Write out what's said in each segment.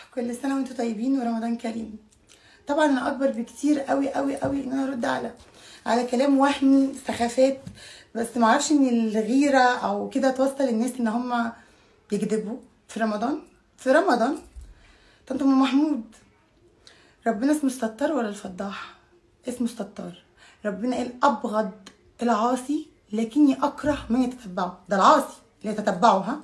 كل سنه وانتم طيبين ورمضان كريم طبعا انا اكبر بكتير قوي قوي قوي ان انا ارد على على كلام وهمي سخافات بس ما اعرفش ان الغيره او كده توصل الناس ان هم يكذبوا في رمضان في رمضان طنط ام محمود ربنا اسمه الستار ولا الفضاح اسمه الستار ربنا قال ابغض العاصي لكني اكره من يتتبعه ده العاصي اللي يتتبعه ها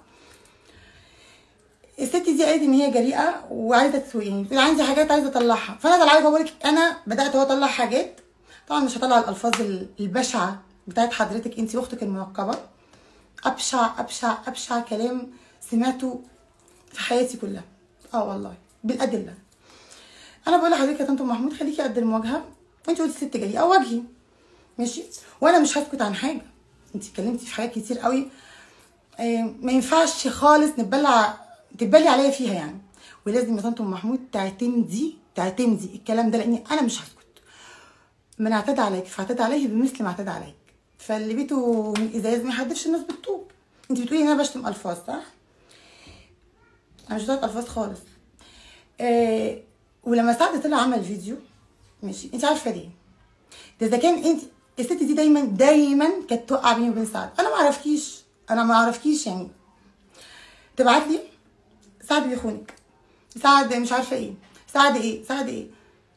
الست دي قالت ان هي جريئه وعايزه تسوق يعني بتقول عندي حاجات عايزه اطلعها فانا طلعت بقول لك انا بدات هو اطلع حاجات طبعا مش هطلع الالفاظ ال- البشعه بتاعت حضرتك انت واختك المنقبه ابشع ابشع ابشع كلام سمعته في حياتي كلها اه والله بالادله انا بقول لحضرتك يا طنط أم محمود خليكي قد المواجهه انت قلتي ست جريئه واجهي ماشي وانا مش هسكت عن حاجه انت اتكلمتي في حاجات كتير قوي آه، ما ينفعش خالص نتبلع تتبلي عليا فيها يعني ولازم يا طنط أم محمود تعتمدي تعتمدي الكلام ده لاني انا مش هسكت من اعتدى عليك فاعتدى عليه بمثل ما اعتدى عليك فاللي بيته من ازاز ما يحدفش الناس بالطوب انت بتقولي ان انا بشتم الفاظ صح انا مش بتاعت الفاظ خالص آه ولما سعد طلع عمل فيديو ماشي انت عارفه ليه ده اذا كان انت الست دي دايما دايما كانت توقع بيني وبين سعد انا ما اعرفكيش انا ما اعرفكيش يعني تبعت لي سعد بيخونك سعد مش عارفه ايه سعد ايه سعد ايه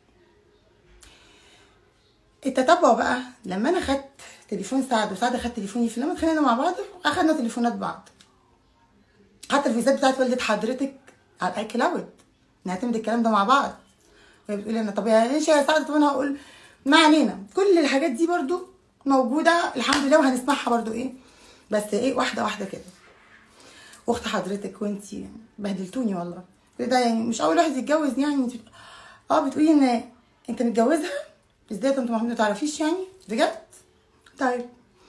التتبع بقى لما انا خدت تليفون سعد وسعد خد تليفوني في لما اتخانقنا مع بعض اخدنا تليفونات بعض حتى الفيزات بتاعت والدة حضرتك على الاي كلاود نعتمد الكلام ده مع بعض وهي بتقول لي انا طب يا ايش يا سعد طب انا هقول ما علينا كل الحاجات دي برضو موجوده الحمد لله وهنسمعها برضو ايه بس ايه واحده واحده كده واخت حضرتك وانتي بهدلتوني والله ده يعني مش اول واحد يتجوز يعني انت اه بتقولي ان انت متجوزها ازاي انت محمود ما تعرفيش يعني بجد طيب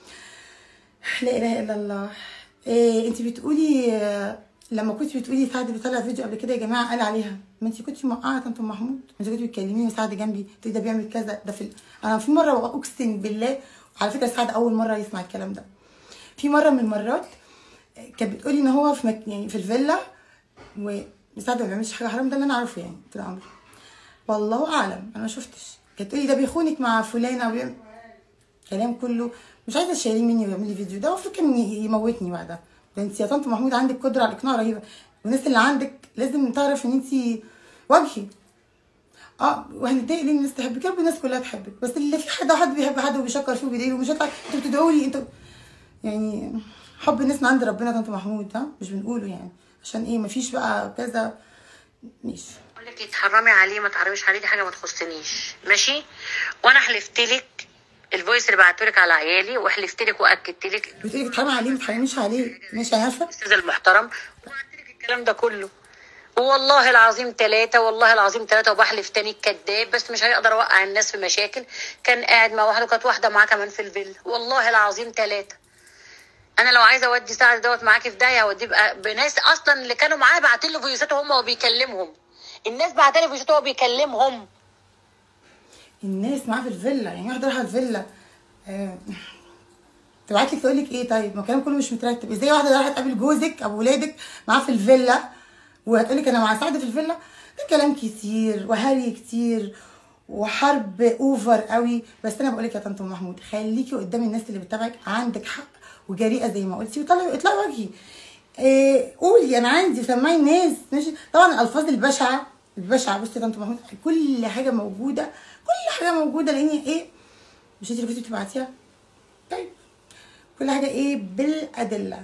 لا اله الا الله إيه انت بتقولي آه، لما كنت بتقولي سعد بيطلع فيديو قبل كده يا جماعه قال عليها ما انت كنت موقعه طنط محمود انت كنت بتكلميني سعد جنبي تقولي ده بيعمل كذا ده في ال... انا في مره اقسم بالله على فكره سعد اول مره يسمع الكلام ده في مره من المرات كانت بتقولي ان هو في مك... يعني في الفيلا وسعد ما بيعملش حاجه حرام ده اللي انا اعرفه يعني طول عمري والله اعلم انا ما شفتش كانت تقولي ده بيخونك مع فلانه وبيعمل كلام كله مش عايزه تشيليه مني ويعمل لي فيديو ده المفروض كان يموتني بعدها ده انت يا طنط محمود عندك قدره على الاقناع رهيبه والناس اللي عندك لازم تعرف ان انت واجهي اه وهنتضايق ليه الناس تحبك يا رب الناس كلها تحبك بس اللي في حد حد بيحب حد وبيشكر فيه وبيدعي له ومش هيطلع انتوا بتدعوا لي انتوا يعني حب الناس من عند ربنا طنط محمود ها مش بنقوله يعني عشان ايه مفيش بقى كذا ماشي اقول لك تحرمي عليه ما تعرفيش عليه دي حاجه ما تخصنيش ماشي وانا حلفت لك الفويس اللي بعته لك على عيالي وحلفت لك واكدت لك بتقولي بتحرمي عليه ما تحرميش عليه ماشي انا عارفه الاستاذ المحترم وقلت لك الكلام ده كله والله العظيم ثلاثة والله العظيم ثلاثة وبحلف تاني كذاب بس مش هيقدر اوقع الناس في مشاكل كان قاعد مع واحد وكانت واحدة معاه كمان في الفيلا والله العظيم ثلاثة انا لو عايزه اودي سعد دوت معاكي في داهيه اوديه بقى بناس اصلا اللي كانوا معاه بعت له فيوسات هم وهو بيكلمهم الناس بعت له فيوسات وهو بيكلمهم الناس معاه في الفيلا يعني واحده رايحه الفيلا آه، تبعت لك تقول لك ايه طيب ما الكلام كله مش مترتب ازاي واحده رايحه تقابل جوزك او ولادك معاه في الفيلا وهتقول لك انا مع سعد في الفيلا ده كلام كتير وهري كتير وحرب اوفر قوي بس انا بقول لك يا طنط أم محمود خليكي قدام الناس اللي بتتابعك عندك حق وجريئه زي ما قلتي وطلعي اطلعي وجهي إيه قولي انا عندي سمعي الناس ماشي طبعا الالفاظ البشعه البشعه بصي يا طنط محمود كل حاجه موجوده كل حاجه موجوده لان ايه مش انت اللي كنتي بتبعتيها طيب كل حاجه ايه بالادله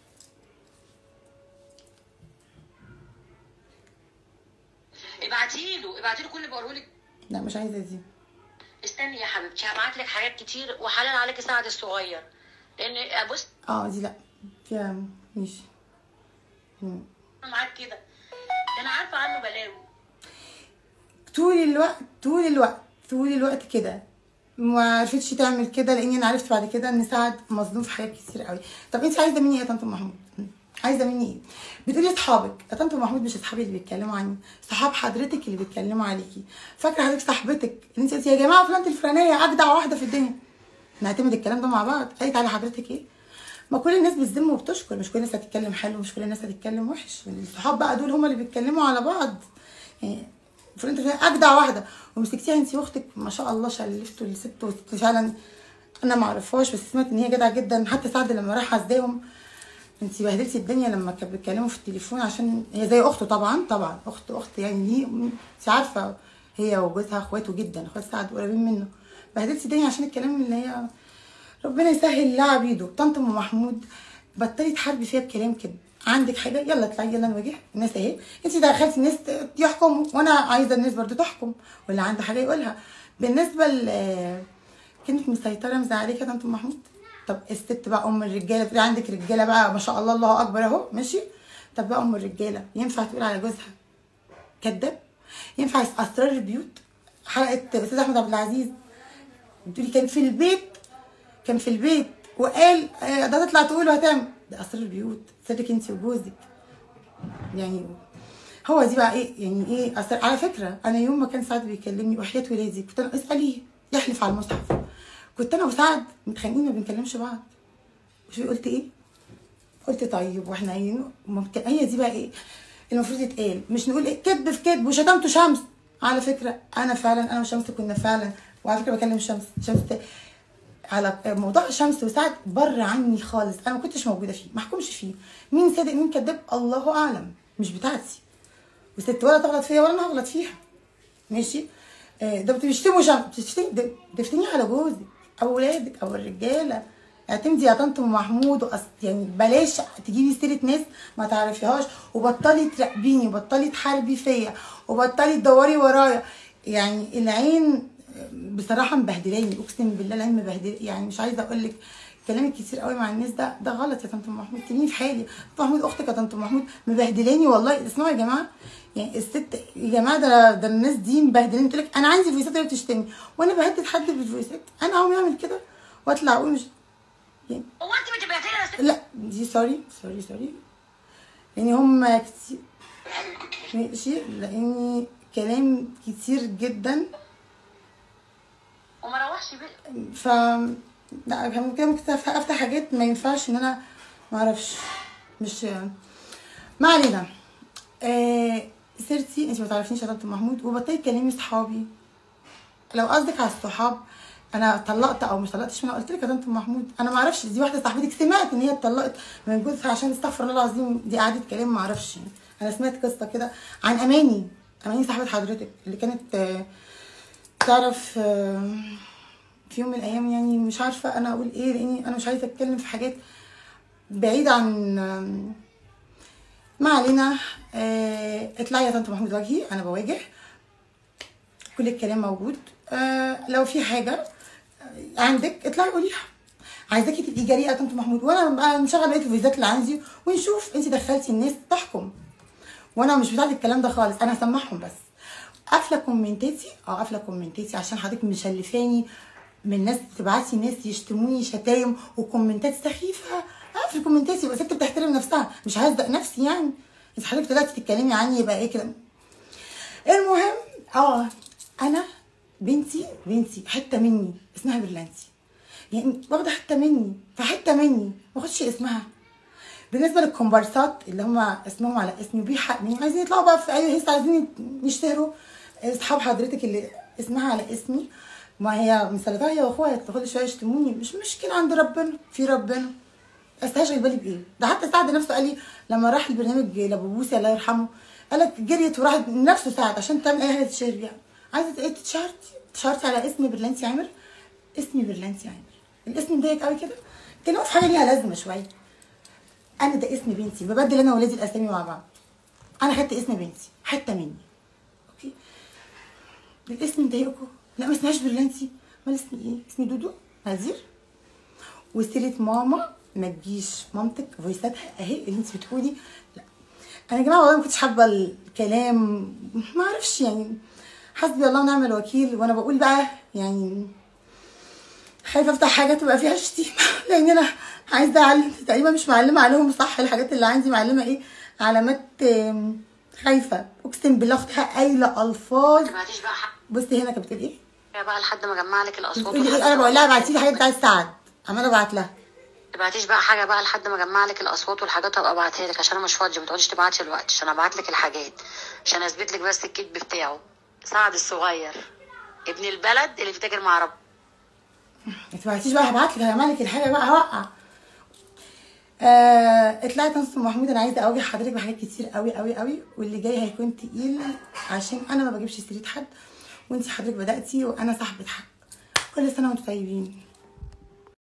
ابعتي له ابعتي له كل اللي بقوله لك لا مش عايزه دي استني يا حبيبتي هبعت لك حاجات كتير وحلال عليكي سعد الصغير لان بص اه دي لا فيها ماشي مم. انا معاك كده ده انا عارفه عنه بلاوي طول الوقت طول الوقت طول الوقت كده ما عرفتش تعمل كده لاني انا عرفت بعد كده ان سعد مظلوم في حاجات كتير قوي طب انت عايزه مني ايه يا طنط محمود عايزه مني ايه بتقولي اصحابك يا طنط محمود مش اصحابي اللي بيتكلموا عني صحاب حضرتك اللي بيتكلموا عليكي فاكره حضرتك صاحبتك اللي انت قلتي يا جماعه فلانه الفلانيه اجدع واحده في الدنيا نعتمد الكلام ده مع بعض قالت على حضرتك ايه ما كل الناس بتذم وبتشكر مش كل الناس هتتكلم حلو مش كل الناس هتتكلم وحش الصحاب بقى دول هما اللي بيتكلموا على بعض يعني المفروض انت اجدع واحده ومسكتيها انت واختك ما شاء الله شلفتوا الست وست فعلا انا ما اعرفهاش بس سمعت ان هي جدعه جدا حتى سعد لما راح عزاهم انت بهدلتي الدنيا لما كانوا بيتكلموا في التليفون عشان هي زي اخته طبعا طبعا اخت اخت يعني ليه انت عارفه هي وجوزها اخواته جدا اخوات سعد قريبين منه بهدلتي الدنيا عشان الكلام اللي هي ربنا يسهل لها بيده طنط ام محمود بطلي تحاربي فيها بكلام كده عندك حاجه يلا اطلعي يلا نواجهها الناس اهي انت دخلتي الناس يحكموا وانا عايزه الناس برضو تحكم واللي عنده حاجه يقولها بالنسبه ل كانت مسيطره مزعلاكي يا طنط ام محمود طب الست بقى ام الرجاله تقولي عندك رجاله بقى ما شاء الله الله اكبر اهو ماشي طب بقى ام الرجاله ينفع تقول على جوزها كذاب ينفع اسرار البيوت حلقه استاذ احمد عبد العزيز بتقولي كان في البيت كان في البيت وقال آه، ده تطلع تقول وهتعمل ده اسرار البيوت سرك انت وجوزك يعني هو دي بقى ايه يعني ايه أسر... على فكره انا يوم ما كان سعد بيكلمني وحياه ولادي كنت انا اساليه يحلف على المصحف كنت انا وسعد متخانقين ما بنكلمش بعض شوفي قلت ايه قلت طيب واحنا عايزين ممكن هي دي بقى ايه المفروض يتقال مش نقول ايه كذب في كذب وشتمته شمس على فكره انا فعلا انا وشمس كنا فعلا وعلى فكره بكلم شمس شمس على موضوع شمس وسعد بره عني خالص انا ما كنتش موجوده فيه ما احكمش فيه مين صادق مين كذاب الله اعلم مش بتاعتي وست ولا تغلط فيا ولا انا هغلط فيها ماشي آه، ده بتشتموا شمس بتشتمي ده بتفتني على جوزك او ولادك او الرجاله اعتمدي يا طنط ام محمود وأص... يعني بلاش تجيبي سيره ناس ما تعرفيهاش وبطلي تراقبيني وبطلي تحاربي فيا وبطلي تدوري ورايا يعني العين بصراحه مبهدلاني اقسم بالله العين مبهدل يعني مش عايزه اقول لك كلامك كتير قوي مع الناس ده ده غلط يا طنط أم محمود سيبيني في حالي طنط محمود اختك يا طنط أم محمود مبهدلاني والله اسمعوا يا جماعه يعني الست يا جماعه ده ده الناس دي مبهدلاني تقول لك انا عندي فويسات وهي بتشتمي وانا بهدد حد بالفويسات انا اقوم اعمل كده واطلع اقول مش يعني هو انت بتبعتي لي رسائل لا دي سوري سوري سوري يعني هم كتير ماشي لاني كلام كتير جدا وما روحش بيه ف لا كان كده ممكن أف- افتح حاجات ما ينفعش ان انا ما اعرفش مش ما علينا آه سيرتي انت ما تعرفينيش يا طنط محمود وبطلي تكلمي صحابي لو قصدك على الصحاب انا طلقت او مش طلقتش ما انا قلت لك يا طنط محمود انا ما اعرفش دي واحده صاحبتك سمعت ان هي اتطلقت من جوزها عشان استغفر الله العظيم دي قعدت كلام ما اعرفش يعني. انا سمعت قصه كده عن اماني اماني صاحبه حضرتك اللي كانت آه، تعرف آه، في يوم من الايام يعني مش عارفه انا اقول ايه لاني انا مش عايزه اتكلم في حاجات بعيده عن آم، ما علينا آه، اطلعي يا طنط محمود وجهي انا بواجه كل الكلام موجود آه، لو في حاجه آه، عندك اطلعي قوليها عايزاكي تبقي جريئه يا طنط محمود وانا بقى نشغل بقيه الفيزات اللي عندي ونشوف انت دخلتي الناس تحكم وانا مش بتاعت الكلام ده خالص انا هسمعهم بس قافله كومنتاتي اه قافله كومنتاتي عشان حضرتك مشلفاني من ناس تبعتي ناس يشتموني شتايم وكومنتات سخيفه قافله كومنتاتي يبقى ست بتحترم نفسها مش ههزق نفسي يعني انت حضرتك طلعتي تتكلمي عني يبقى ايه كده المهم اه انا بنتي بنتي حته مني اسمها برلانتي يعني واخده حته مني فحته مني ما اخدش اسمها بالنسبه للكومبارسات اللي هم اسمهم على اسمي وبيحق مين عايزين يطلعوا بقى في اي هيس عايزين يشتهروا اصحاب حضرتك اللي اسمها على اسمي ما هي مسلطه هي واخوها كل شويه يشتموني مش مشكله عند ربنا في ربنا بس هشغل بالي بايه ده حتى سعد نفسه قال لي لما راح البرنامج لابو بوسي الله يرحمه قال لك جريت وراحت نفسه سعد عشان تعمل اي حاجه تشهر بيها عايزه ايه تتشهرتي تشهرتي على اسم برلانتي عامر اسمي برلانتي عامر الاسم مضايق قوي كده كلمه في حاجه ليها لازمه شويه انا ده اسم بنتي ببدل انا وولادي الاسامي مع بعض انا خدت اسم بنتي حته مني اوكي الاسم مضايقكم لا ما اسمهاش برلانتي امال اسمي ايه اسمي دودو نذير وسيره ماما ما تجيش مامتك فويساتها اهي اللي انت بتقولي لا انا يا جماعه والله ما كنتش حابه الكلام ما اعرفش يعني حسبي الله ونعم الوكيل وانا بقول بقى يعني خايفه افتح حاجه تبقى فيها شتيمه لان انا عايزه اعلم تقريبا مش معلمه عليهم صح الحاجات اللي عندي معلمه ايه علامات آم، خايفه اقسم بالله اختها قايله الفاظ ما تبعتيش بقى حاجه بصي هنا كانت بتقول ايه بقى لحد ما اجمع لك الاصوات بتقول لي ايه انا بقول لها ابعتي لي حاجه بتاعت سعد عماله ابعت لها تبعتيش بقى حاجه بقى لحد ما اجمع لك الاصوات والحاجات وابقى ابعتها لك عشان انا مش فاضيه ما تقعديش تبعتي الوقت عشان ابعت لك الحاجات عشان اثبت لك بس الكذب بتاعه سعد الصغير ابن البلد اللي بيتاجر مع رب ما تبعتيش بقى هبعت لك هعمل لك الحاجه بقى هوقع آه اطلعي تنصر محمود انا عايزه اواجه حضرتك بحاجات كتير قوي قوي قوي واللي جاي هيكون تقيل عشان انا ما بجيبش سيره حد وانتي حضرتك بداتي وانا صاحبه حق كل سنه وانتم طيبين